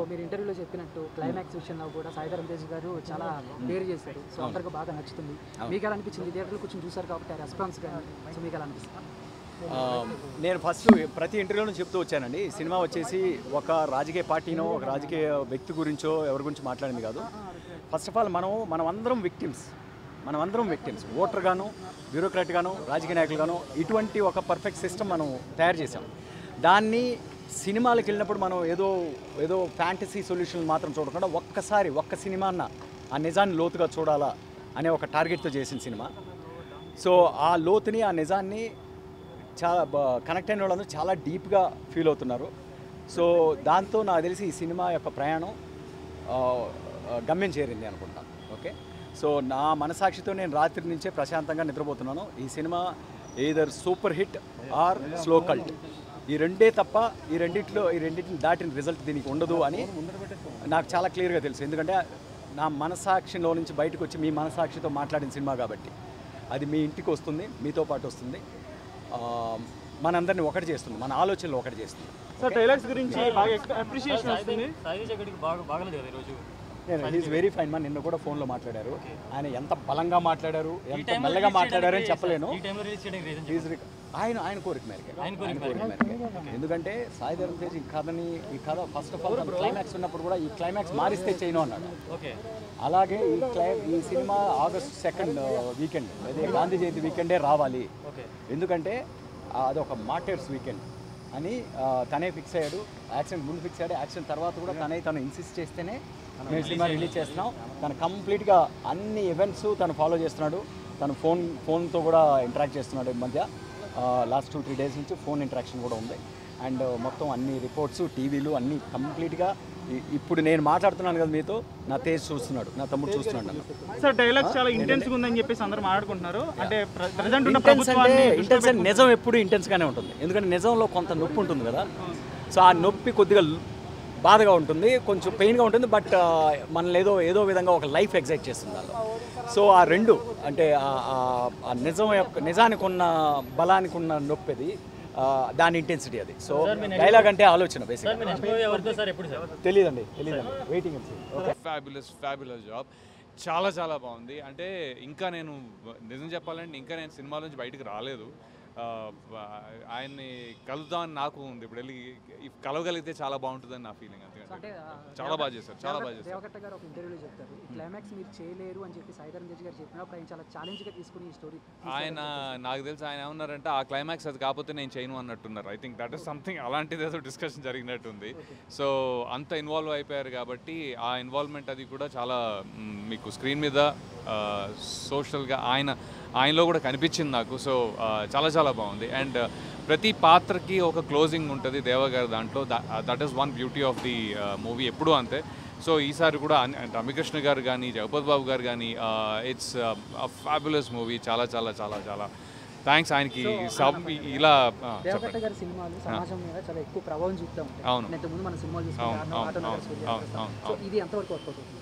మీరు ఇంటర్వ్యూలో చెప్పినట్టు క్లైమాక్స్ విషయంలో కూడా సాయిధరం తేజ్ గారు చాలా క్లియర్ చేశారు సో అందరికి బాగా నచ్చుతుంది మీకు ఎలా అనిపించింది థియేటర్లో కూర్చొని చూసారు కాబట్టి ఆ రెస్పాన్స్ కానీ సో మీకు ఎలా అనిపిస్తుంది ఆ, నేను ఫస్ట్ ప్రతి ఇంటర్వ్యూలో చెప్తూ వచ్చానండి ఈ సినిమా వచ్చేసి ఒక రాజకీయ పార్టీనో ఒక రాజకీయ వ్యక్తి గురించో ఎవరి గురించి మాట్లాడింది కాదు ఫస్ట్ ఆఫ్ ఆల్ మనం మనం అందరం విక్టిమ్స్ మనం అందరం విక్టిమ్స్ ఓటర్గాను బ్యూరోక్రాట్గాను రాజకీయ నాయకులుగాను ఇటువంటి ఒక పర్ఫెక్ట్ సిస్టమ్ మనం తయారు చేసాం దాన్ని సినిమాలకు వెళ్ళినప్పుడు మనం ఏదో ఏదో ఫ్యాంటసీ సొల్యూషన్ మాత్రం చూడకుండా ఒక్కసారి ఒక్క సినిమా అన్న ఆ నిజాన్ని లోతుగా చూడాలా అనే ఒక టార్గెట్తో చేసిన సినిమా సో ఆ లోతుని ఆ నిజాన్ని చాలా కనెక్ట్ అయిన వాళ్ళందరూ చాలా డీప్గా ఫీల్ అవుతున్నారు సో దాంతో నాకు తెలిసి ఈ సినిమా యొక్క ప్రయాణం ఆ, ఆ, గమ్యం చేరింది అనుకుంటాను ఓకే సో నా మనసాక్షితో నేను రాత్రి నుంచే ప్రశాంతంగా నిద్రపోతున్నాను ఈ cinema either super hit or slow cult ఈ రెండే తప్ప ఈ రెండిట్లో ఈ రెండింటిని దాటిన రిజల్ట్ దీనికి ఉండదు అని నాకు చాలా క్లియర్గా తెలుసు ఎందుకంటే నా మనసాక్షిలో నుంచి బయటకు వచ్చి మీ మనసాక్షితో మాట్లాడిన సినిమా కాబట్టి అది మీ ఇంటికి వస్తుంది మీతో పాటు వస్తుంది ఆ, మనందరిని ఒకటి చేస్తుంది మన ఆలోచనలు ఒకటి చేస్తుంది సార్ ట్రైలర్స్ గురించి బాగా అప్రిషియేషన్ వస్తుంది సాయి జగడికి బాగా బాగలేదు కదా ఈరోజు నేను హీస్ వెరీ ఫైన్ మా నిన్న కూడా ఫోన్లో మాట్లాడారు ఆయన ఎంత బలంగా మాట్లాడారు ఎంత మెల్లగా మాట్లాడారు అని చెప్పలేను ఈ టైంలో రిలీజ్ చేయడానికి రీజన్ He's rec- ఆయన ఆయన కోరిక మేరకే ఆయన కోరిక మేరకే ఎందుకంటే సాయి ధరం తేజ్ ఈ కథని ఈ కథ ఫస్ట్ ఆఫ్ ఆల్ క్లైమాక్స్ ఉన్నప్పుడు కూడా ఈ క్లైమాక్స్ మారిస్తే చేయను అన్నాడు ఓకే అలాగే ఈ క్లై ఈ సినిమా ఆగస్ట్ సెకండ్ వీకెండ్ అదే గాంధీ జయంతి వీకెండే రావాలి ఓకే ఎందుకంటే ఆ, అదొక మార్టర్స్ వీకెండ్ అని ఆ, తనే ఫిక్స్ అయ్యాడు యాక్సిడెంట్ ముందు ఫిక్స్ అయ్యాడు యాక్సిడెంట్ తర్వాత కూడా తనే తను ఇన్సిస్ట్ చేస్తేనే మేము సినిమా రిలీజ్ చేస్తున్నాం తను కంప్లీట్గా అన్ని ఈవెంట్స్ తను ఫాలో చేస్తున్నాడు తను ఫోన్ ఫోన్తో కూడా ఇంటరాక్ట్ చేస్తున్నాడు ఈ మధ్య లాస్ట్ టూ త్రీ డేస్ నుంచి ఫోన్ ఇంటరాక్షన్ కూడా ఉంది అండ్ మొత్తం అన్ని రిపోర్ట్స్ టీవీలు అన్నీ కంప్లీట్గా ఇ- ఇప్పుడు నేను మాట్లాడుతున్నాను కదా మీతో నా తేజ్ చూస్తున్నాడు నా తమ్ముడు చూస్తున్నాడు నన్ను సార్ డైలాగ్స్ చాలా ఇంటెన్స్ గా ఉందని చెప్పేసి అందరూ మాట్లాడుకుంటున్నారు అంటే ప్రజెంట్ ఉన్న ఇంటెన్స్ అంటే ప్రభుత్వాన్ని ఇంటెన్స్ అంటే నిజం ఎప్పుడు ఇంటెన్స్గానే ఉంటుంది ఎందుకంటే నిజంలో కొంత నొప్పి ఉంటుంది కదా సో ఆ నొప్పి కొద్దిగా ల్- బాధగా ఉంటుంది కొంచెం పెయిన్గా ఉంటుంది బట్ మనల్ని ఏదో ఏదో విధంగా ఒక లైఫ్ ఎగ్జైట్ చేస్తుంది దానిలో సో ఆ రెండు అంటే ఆ- ఆ- ఆ నిజం యొక్క నిజానికి ఉన్న బలానికి ఉన్న నొప్పి అది ఆ, దాని ఇంటెన్సిటీ అది సో డైలాగ్ అంటే ఆలోచన బేసిక్ సార్ మీరు నెక్స్ట్ మూవీ ఎవరితో సార్ ఎప్పుడు సార్ తెలియదండి తెలియదండి waiting okay fabulous fabulous job చాలా చాలా బాగుంది అంటే ఇంకా నేను నిజం చెప్పాలంటే ఇంకా నేను సినిమాల నుంచి బయటికి రాలేదు ఆ, ఆయన్ని కలుద్దామని నాకు ఉంది ఇప్పుడు వెళ్ళి ఇఫ్ కలవగలిగితే చాలా బాగుంటుందని నా ఫీలింగ్ అంతే అంటే ఆ, చాలా బాగా చేశారు చాలా బాగా చేశారు దేవకట్ట గారు ఒక ఇంటర్వ్యూలో చెప్తారు ఈ క్లైమాక్స్ మీరు చేయలేరు అని చెప్పి సాయిధరం తేజ్ గారు చెప్పినప్పుడు ఆయన చాలా ఛాలెంజ్గా తీసుకుని ఈ స్టోరీ ఆయన నాకు తెలిసి ఆయన ఏమన్నారంటే ఆ క్లైమాక్స్ అది కాకపోతే నేను చేయను అన్నట్టున్నారు I think that is something అలాంటిది ఏదో డిస్కషన్ జరిగినట్టుంది సో అంత ఇన్వాల్వ్ అయిపోయారు కాబట్టి ఆ ఇన్వాల్వ్మెంట్ అది కూడా చాలా మ్, మీకు స్క్రీన్ మీద సోషల్గా ఆయన ఆయనలో కూడా కనిపించింది నాకు సో చాలా చాలా బాగుంది అండ్ ప్రతి పాత్రకి ఒక క్లోజింగ్ ఉంటుంది దేవ గారి దాంట్లో that is one beauty of the movie ఎప్పుడూ అంతే సో ఈసారి కూడా అన్- అంటే రమ్యకృష్ణ గారు కానీ జగపత్ బాబు గారు కానీ ఇట్స్ ఫ్యాబులస్ మూవీ చాలా చాలా చాలా చాలా థ్యాంక్స్ ఆయనకి సబ్ ఇలా ఆ, దేవకట్ట చెప్పండి గారి సినిమాలు సమాజం మీద చాలా ఎక్కువ ప్రభావం చూపుతూ ఉంటాయి అవును. నేను ఇంతకుముందు మన సినిమాలు అవును, చూసుకుంటాను అవును, ఆటో నగర్ అవును, సూర్య అవును, ప్రసాద్. అవును, సో ఇది ఎంతవరకు వర్క్ అవుతుంది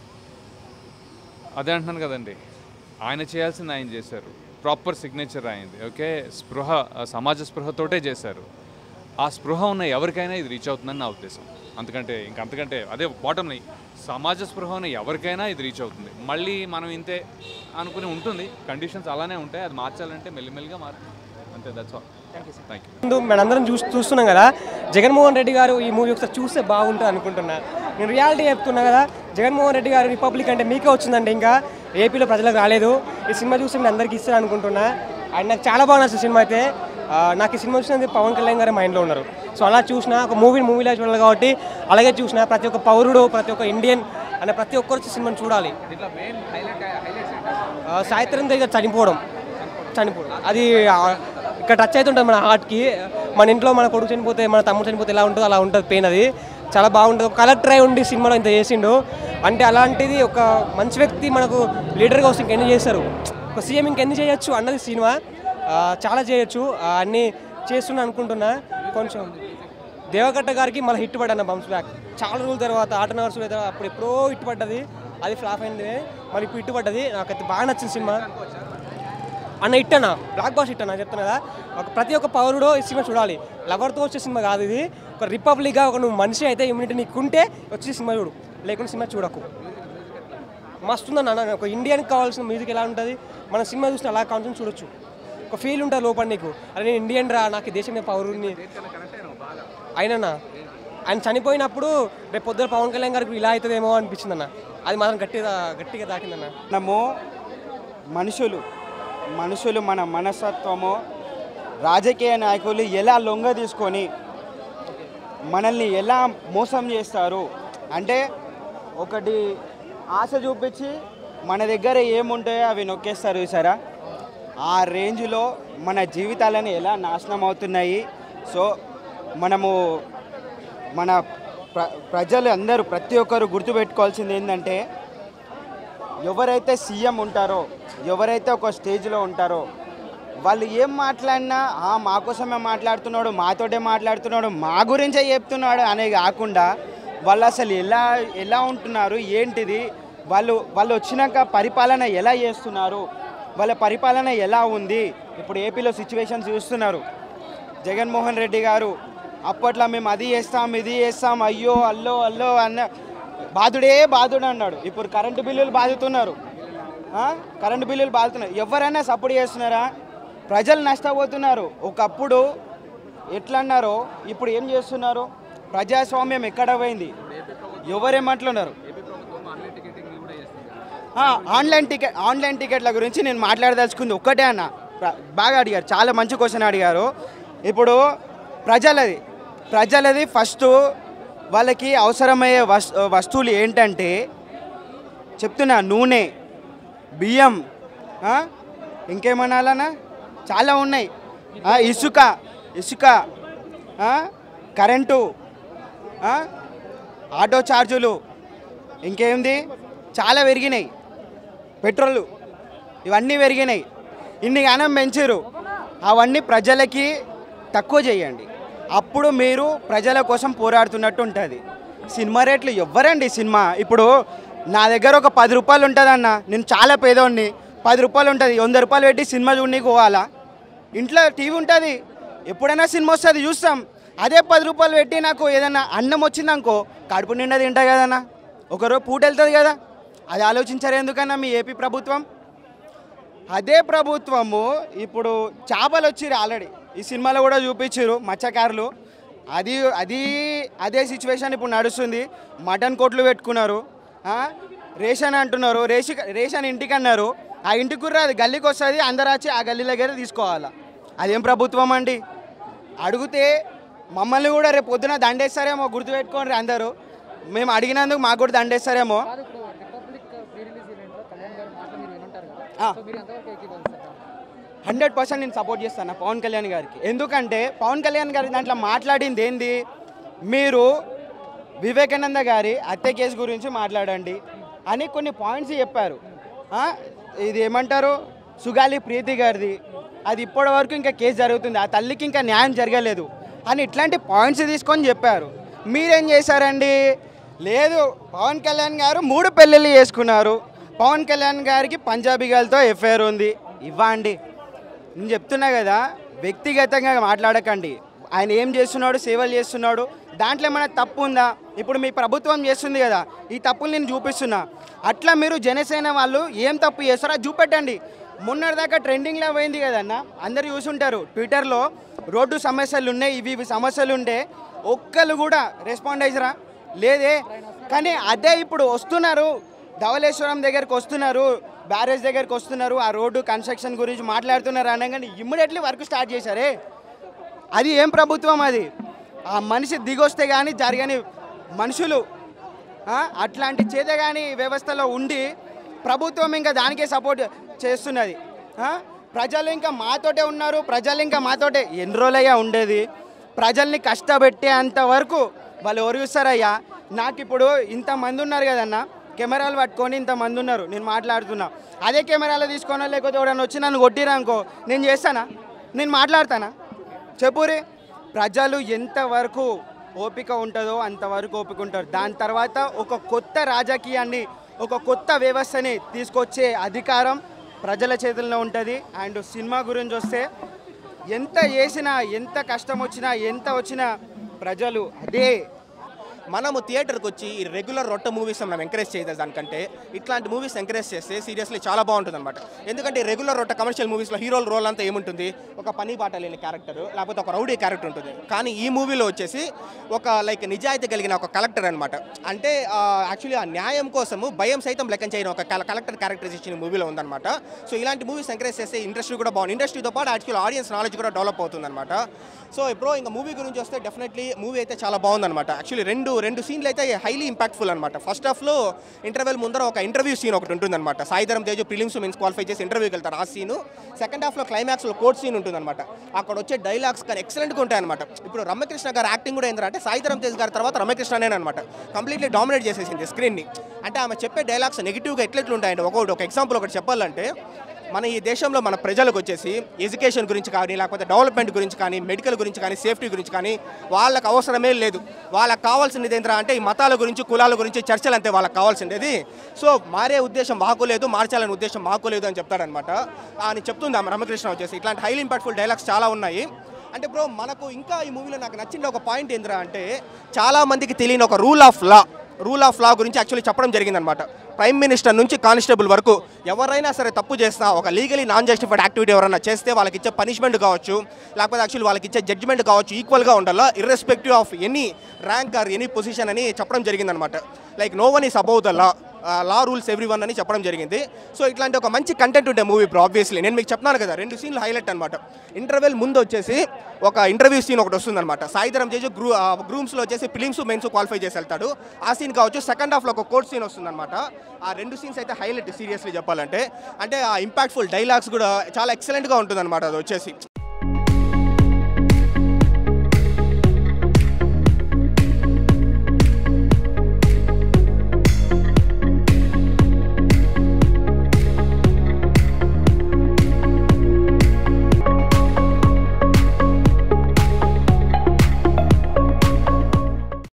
అదే అంటున్నాను కదండి ఆయన చేయాల్సింది ఆయన చేశారు ప్రాపర్ సిగ్నేచర్ అయింది ఓకే స్పృహ ఆ సమాజ స్పృహతోటే చేశారు ఆ స్పృహ ఉన్న ఎవరికైనా ఇది రీచ్ అవుతుందని నా ఉద్దేశం అంతకంటే ఇంక అంతకంటే అదే బాటమ్ లైన్ సమాజ స్పృహ ఉన్న ఎవరికైనా ఇది రీచ్ అవుతుంది మళ్ళీ మనం ఇంతే అనుకుని ఉంటుంది కండిషన్స్ అలానే ఉంటాయి అది మార్చాలంటే మెల్లిమెల్లిగా మారుతుంది అంతే దట్స్ ఆల్ థ్యాంక్ యూ ముందు మనందరం చూసి చూస్తున్నాం కదా జగన్మోహన్ రెడ్డి గారు ఈ మూవీ ఒకసారి చూస్తే బాగుంటుంది అనుకుంటున్నా నేను రియాలిటీ చెప్తున్నా కదా జగన్మోహన్ రెడ్డి గారు రిపబ్లిక్ అంటే మీకే వచ్చిందండి ఇంకా ఏపీలో ప్రజలకు రాలేదు ఈ సినిమా చూసి నేను అందరికీ ఇస్తాను అనుకుంటున్నా అండ్ నాకు చాలా బాగా నచ్చిన సినిమా అయితే ఆ, నాకు ఈ సినిమా వచ్చినది పవన్ కళ్యాణ్ గారి మైండ్లో ఉన్నారు సో అలా చూసిన ఒక మూవీ మూవీలో చూడాలి కాబట్టి అలాగే చూసిన ప్రతి ఒక్క పౌరుడు ప్రతి ఒక్క ఇండియన్ అనే ప్రతి ఒక్కరు వచ్చి సినిమాని చూడాలి ఆ, సాయిత్రం దగ్గర చనిపోవడం చనిపోవడం అది ఆ, ఇక్కడ టచ్ అవుతుంటుంది మన హార్ట్కి మన ఇంట్లో మన కొడుకు చనిపోతే మన తమ్ముడు చనిపోతే ఎలా ఉంటుందో అలా ఉంటుంది పెయిన్ అది చాలా బాగుంటుంది ఒక కలెక్టర్ అయి ఉండి సినిమాలో ఇంత చేసిండు అంటే అలాంటిది ఒక మంచి వ్యక్తి మనకు లీడర్గా వస్తే ఇంకెన్ని చేస్తారు ఒక సీఎం ఇంకెన్ని చేయొచ్చు అన్నది సినిమా ఆ, చాలా చేయొచ్చు ఆ, అన్నీ చేస్తున్నా అనుకుంటున్నా కొంచెం దేవకట్ట గారికి మళ్ళీ హిట్ పడ్డాను బంప్స్ బ్యాక్ చాలా రోజుల తర్వాత ఆట నవర్స్ అప్పుడు ఎప్పుడో హిట్ పడ్డది అది ఫ్లాప్ అయింది మరి ఇప్పుడు హిట్ పడ్డది నాకైతే బాగా నచ్చింది సినిమా అన్న హిట్ అన్న బ్లాక్ బాస్ హిట్ అన్న చెప్తున్నా కదా ఒక ప్రతి ఒక్క పౌరుడు ఈ సినిమా చూడాలి లవర్తో వచ్చే సినిమా కాదు ఇది ఒక రిపబ్లిక్గా ఒక నువ్వు మనిషి అయితే ఇమ్యూనిటీ నీకు ఉంటే వచ్చి సినిమా చూడు లేకుంటే సినిమా చూడకు మస్తు ఉందన్న అన్న ఒక ఇండియన్కి కావాల్సిన మ్యూజిక్ ఎలా ఉంటుంది మన సినిమా చూసిన అలా కాన్సెప్ట్ చూడొచ్చు ఒక ఫీల్ ఉంటుంది లోపల నీకు అరే నేను ఇండియన్ రా నాకు ఈ దేశం మీద పౌరుని అయినన్నా ఆయన చనిపోయినప్పుడు రేపు పొద్దున పవన్ కళ్యాణ్ గారికి ఇలా అవుతుందేమో అనిపించింది అన్న అది మాత్రం గట్టిగా గట్టిగా తాకిందన్న మనము మనుషులు మనుషులు మన మనస్తత్వము రాజకీయ నాయకులు ఎలా లొంగ తీసుకొని మనల్ని ఎలా మోసం చేస్తారు అంటే ఒకటి ఆశ చూపించి మన దగ్గర ఏముంటాయో అవి నొక్కేస్తారు చూసారా ఆ రేంజ్లో మన జీవితాలను ఎలా నాశనం అవుతున్నాయి సో మనము మన ప్ర ప్రజలు అందరూ ప్రతి ఒక్కరు గుర్తుపెట్టుకోవాల్సింది ఏంటంటే ఎవరైతే సీఎం ఉంటారో ఎవరైతే ఒక స్టేజ్లో ఉంటారో వాళ్ళు ఏం మాట్లాడినా "ఆ, మా కోసమే మాట్లాడుతున్నాడు మాతోటే మాట్లాడుతున్నాడు మా గురించే చెప్తున్నాడు అనే కాకుండా వాళ్ళు అసలు ఎలా ఎలా ఉంటున్నారు ఏంటిది వాళ్ళు వాళ్ళు వచ్చినాక పరిపాలన ఎలా చేస్తున్నారు వాళ్ళ పరిపాలన ఎలా ఉంది ఇప్పుడు ఏపీలో సిచ్యువేషన్స్ చూస్తున్నారు జగన్మోహన్ రెడ్డి గారు అప్పట్లో మేము అది చేస్తాం ఇది చేస్తాం అయ్యో అల్లో అల్లో అన్న బాధుడే బాధుడు అన్నాడు ఇప్పుడు కరెంటు బిల్లులు బాధుతున్నారు ఆ? కరెంటు బిల్లులు బాధుతున్నారు ఎవరైనా సపోర్ట్ చేస్తున్నారా ప్రజలు నష్టపోతున్నారు ఒకప్పుడు ఎట్లా అన్నారో ఇప్పుడు ఏం చేస్తున్నారు ప్రజాస్వామ్యం ఎక్కడ పోయింది ఎవరేమంటున్నారు ఆ, ఆన్లైన్ టికెట్ ఆన్లైన్ టికెట్ల గురించి నేను మాట్లాడదలుచుకుంది ఒక్కటే అన్న ప్ర- బాగా అడిగారు చాలా మంచి క్వశ్చన్ అడిగారు ఇప్పుడు ప్రజలది ప్రజలది ఫస్ట్ వాళ్ళకి అవసరమయ్యే వస్ వస్తువులు ఏంటంటే చెప్తున్నా నూనె బియ్యం ఆ? ఇంకేమనాలన్నా చాలా ఉన్నాయి ఆ, ఇసుక ఇసుక ఆ? కరెంటు ఆ? ఆటో ఛార్జులు ఇంకేంది చాలా పెరిగినాయి పెట్రోలు ఇవన్నీ పెరిగినాయి ఇన్ని గానం పెంచారు అవన్నీ ప్రజలకి తక్కువ చేయండి అప్పుడు మీరు ప్రజల కోసం పోరాడుతున్నట్టు ఉంటుంది సినిమా రేట్లు ఎవ్వరండి సినిమా ఇప్పుడు నా దగ్గర ఒక పది రూపాయలు ఉంటుందన్న నేను చాలా పేదోడిని పది రూపాయలు ఉంటుంది వంద రూపాయలు పెట్టి సినిమా చూడనీకి పోవాలా ఇంట్లో టీవీ ఉంటుంది ఎప్పుడైనా సినిమా వస్తుంది చూస్తాం అదే పది రూపాయలు పెట్టి నాకు ఏదైనా అన్నం వచ్చిందనుకో కడుపు నిండా తింటా కదన్నా ఒకరోజు పూట వెళ్తుంది కదా అది ఆలోచించారు ఎందుకన్నా మీ ఏపీ ప్రభుత్వం అదే ప్రభుత్వము ఇప్పుడు చేపలు వచ్చిరు ఆల్రెడీ ఈ సినిమాలో కూడా చూపించారు మత్స్యకారులు అది అది అదే సిచ్యువేషన్ ఇప్పుడు నడుస్తుంది మటన్ కోట్లు పెట్టుకున్నారు ఆ? రేషన్ అంటున్నారు రేషి రేషన్ ఇంటికి అన్నారు ఆ ఇంటికి కూడా అది గల్లీకి వస్తుంది అందరు వచ్చి ఆ గల్లీ దగ్గర తీసుకోవాలా అదేం ప్రభుత్వం అండి అడిగితే మమ్మల్ని కూడా రేపు పొద్దున దండేస్తారేమో గుర్తుపెట్టుకోండి అందరూ మేము అడిగినందుకు మాకు కూడా దండేస్తారేమో కాదు ఇప్పుడు రిపబ్లిక్ ప్రీ రిలీజ్ ఈవెంట్లో కళ్యాణ్ గారి మాటలు మీరు వినుంటారు కదా ఆ. సో మీరు ఎంతవరకు ఏకీభవిస్తారు హండ్రెడ్ పర్సెంట్ నేను సపోర్ట్ చేస్తాను పవన్ కళ్యాణ్ గారికి ఎందుకంటే పవన్ కళ్యాణ్ గారి దాంట్లో మాట్లాడింది ఏంది మీరు వివేకానంద గారి హత్య కేసు గురించి మాట్లాడండి అని కొన్ని పాయింట్స్ చెప్పారు ఆ, ఇది ఏమంటారు సుగాలి ప్రీతి గారిది అది ఇప్పటి వరకు ఇంకా కేసు జరుగుతుంది ఆ తల్లికి ఇంకా న్యాయం జరగలేదు అని ఇట్లాంటి పాయింట్స్ తీసుకొని చెప్పారు మీరేం చేశారండి లేదు పవన్ కళ్యాణ్ గారు మూడు పెళ్ళిళ్ళు చేసుకున్నారు పవన్ కళ్యాణ్ గారికి పంజాబీ గర్ల్తో ఎఫ్ఐఆర్ ఉంది ఇవ్వండి నేను చెప్తున్నా కదా వ్యక్తిగతంగా మాట్లాడకండి ఆయన ఏం చేస్తున్నాడు సేవలు చేస్తున్నాడు దాంట్లో ఏమైనా తప్పు ఉందా ఇప్పుడు మీ ప్రభుత్వం చేస్తుంది కదా ఈ తప్పులు నేను చూపిస్తున్నా అట్లా మీరు జనసేన వాళ్ళు ఏం తప్పు చేస్తారో అది చూపెట్టండి మొన్నటిదాకా ట్రెండింగ్లో పోయింది కదన్న అందరు చూసుంటారు ట్విట్టర్లో రోడ్డు సమస్యలు ఉన్నాయి ఇవి ఇవి సమస్యలు ఉండే ఒక్కరు కూడా రెస్పాండ్ అయ్యారా లేదే కానీ అదే ఇప్పుడు వస్తున్నారు ధవళేశ్వరం దగ్గరికి వస్తున్నారు బ్యారేజ్ దగ్గరికి వస్తున్నారు ఆ రోడ్డు కన్స్ట్రక్షన్ గురించి మాట్లాడుతున్నారు అనగానే ఇమ్మీడియట్లీ వర్క్ స్టార్ట్ చేశారే అది ఏం ప్రభుత్వం అది ఆ మనిషి దిగొస్తే కానీ జరగని మనుషులు ఆ, అట్లాంటి చేతగాని వ్యవస్థలో ఉండి ప్రభుత్వం ఇంకా దానికే సపోర్ట్ చేస్తున్నది ఆ, ప్రజలు ఇంకా మాతోటే ఉన్నారు ప్రజలు ఇంకా మాతోటే ఎన్ని రోజులయ్యా ఉండేది ప్రజల్ని కష్టపెట్టే అంతవరకు వాళ్ళు ఎవరు చూస్తారయ్యా నాకు ఇప్పుడు ఇంతమంది ఉన్నారు కదన్నా కెమెరాలు పట్టుకొని ఇంతమంది ఉన్నారు నేను మాట్లాడుతున్నా అదే కెమెరాలో తీసుకోనా లేకపోతే ఎవడన్నా వచ్చి నన్ను కొట్టిరనుకో నేను చేస్తానా నేను మాట్లాడతానా చెప్పురి ప్రజలు ఎంతవరకు ఓపిక ఉంటుందో అంతవరకు ఓపిక ఉంటారు దాని తర్వాత ఒక కొత్త రాజకీయాన్ని ఒక కొత్త వ్యవస్థని తీసుకొచ్చే అధికారం ప్రజల చేతుల్లో ఉంటుంది అండ్ సినిమా గురించి వస్తే ఎంత చేసినా ఎంత కష్టం వచ్చినా ఎంత వచ్చినా ప్రజలు అదే మనము థియేటర్కి వచ్చి ఈ రెగ్యులర్ రొట్ట మూవీస్ మనం ఎంకరేజ్ చేయదు దానికంటే ఇట్లాంటి మూవీస్ ఎంకరేజ్ చేస్తే సీరియస్లీ చాలా బాగుంటుంది అనమాట ఎందుకంటే రెగ్యులర్ రొట్ట కమర్షియల్ మూవీస్లో హీరోల రోల్ అంతా ఏముంటుంది ఒక పని బాట లేని క్యారెక్టర్ లేకపోతే ఒక రౌడీ క్యారెక్టర్ ఉంటుంది కానీ ఈ మూవీలో వచ్చేసి ఒక లైక్ నిజాయితీ కలిగిన ఒక కలెక్టర్ అనమాట అంటే యాక్చువల్లీ ఆ న్యాయం కోసము భయం సైతం లెక్కన చేయడం ఒక కలెక్టర్ క్యారెక్టరైజేషన్ ఈ మూవీలో ఉందన్నమాట సో ఇలాంటి మూవీస్ ఎంకరేజ్ చేస్తే ఇండస్ట్రీ కూడా బాగుంది ఇండస్ట్రీతో పాటు యాక్చువల్ ఆడియన్స్ నాలెడ్జ్ కూడా డెవలప్ అవుతుందన్నమాట సో ఇప్పుడు ఇంకా మూవీ గురించి వస్తే డెఫినెట్లీ మూవీ అయితే చాలా బాగుందన్నమాట యాక్చువల్లీ రెండు రెండు సీన్లు అయితే హైలీ ఇంపాక్ట్ఫుల్ అనమాట ఫస్ట్ హాఫ్లో ఇంటర్వెల్ ముందర ఒక ఇంటర్వ్యూ సీన్ ఒకటి ఉంటుందన్నమాట Sai Dharam Teju prelims men's qualify చేసి ఇంటర్వ్యూకి వెళ్తారు ఆ సీను సెకండ్ హాఫ్లో క్లైమాక్స్లో కోర్ట్ సీన్ ఉంటుందన్నమాట అక్కడ వచ్చే డైలాగ్స్ కానీ ఎక్సలెంట్గా ఉంటాయన్నమాట ఇప్పుడు రమ్యకృష్ణ గారు యాక్టింగ్ కూడా ఏంటంటే సాయిధరం తేజ్ గారి తర్వాత రమ్యకృష్ణనే అనమాట కంప్లీట్లీ డామినేట్ చేసేసింది స్క్రీన్ని అంటే ఆమె చెప్పే డైలాగ్స్ నెగిటివ్గా ఎట్లెట్లు ఉంటాయండి ఒకటి ఒక ఎగ్జాంపుల్ ఒకటి చెప్పాలంటే మన ఈ దేశంలో మన ప్రజలకు వచ్చేసి ఎడ్యుకేషన్ గురించి కానీ లేకపోతే డెవలప్మెంట్ గురించి కానీ మెడికల్ గురించి కానీ సేఫ్టీ గురించి కానీ వాళ్ళకి అవసరమే లేదు వాళ్ళకి కావాల్సింది ఏంటంటే అంటే ఈ మతాల గురించి కులాల గురించి చర్చలు అంతే వాళ్ళకి కావాల్సిండేది సో మారే ఉద్దేశం మాకు లేదు మార్చాలనే ఉద్దేశం మాకు లేదు అని చెప్తాడనమాట అని చెప్తుంది ఆమె రమకృష్ణ వచ్చేసి ఇట్లాంటి హైలీ ఇంపాక్ట్ఫుల్ డైలాగ్స్ చాలా ఉన్నాయి అంటే బ్రో మనకు ఇంకా ఈ మూవీలో నాకు నచ్చిన ఒక పాయింట్ ఏందిరా అంటే చాలా మందికి తెలియని ఒక rule of law rule of law గురించి యాక్చువల్లీ చెప్పడం జరిగిందనమాట ప్రైమ్ మినిస్టర్ నుంచి కానిస్టేబుల్ వరకు ఎవరైనా సరే తప్పు చేసినా ఒక లీగలీ నాన్ జస్టిఫైడ్ యాక్టివిటీ ఎవరైనా చేస్తే వాళ్ళకి ఇచ్చే పనిష్మెంట్ కావచ్చు లేకపోతే యాక్చువల్లీ వాళ్ళకి ఇచ్చే జడ్జిమెంట్ కావచ్చు ఈక్వల్గా ఉండాలా irrespective of any rank or any position అని చెప్పడం జరిగిందనమాట like no one is above the law law rules every one అని చెప్పడం జరిగింది సో ఇట్లాంటి ఒక మంచి కంటెంట్ ఉండే మూవీ బ్రో ఆబ్వియస్లీ నేను మీకు చెప్తున్నాను కదా రెండు సీన్లు హైలైట్ అనమాట ఇంటర్వెల్ ముందు వచ్చేసి ఒక ఇంటర్వ్యూ సీన్ ఒకటి వస్తుందన్నమాట సాయిధరం చేసి గ్రూ గ్రూమ్స్లో వచ్చేసి ఫిలిమ్స్ మెన్స్ క్వాలిఫై చేసి వెళ్తాడు ఆ సీన్ కావచ్చు సెకండ్ హాఫ్లో ఒక కోర్ట్ సీన్ వస్తుందన్నమాట ఆ రెండు సీన్స్ అయితే హైలైట్ సీరియస్లీ చెప్పాలంటే అంటే ఆ ఇంపాక్ట్ఫుల్ డైలాగ్స్ కూడా చాలా ఎక్సలెంట్గా ఉంటుందన్నమాట అది వచ్చేసి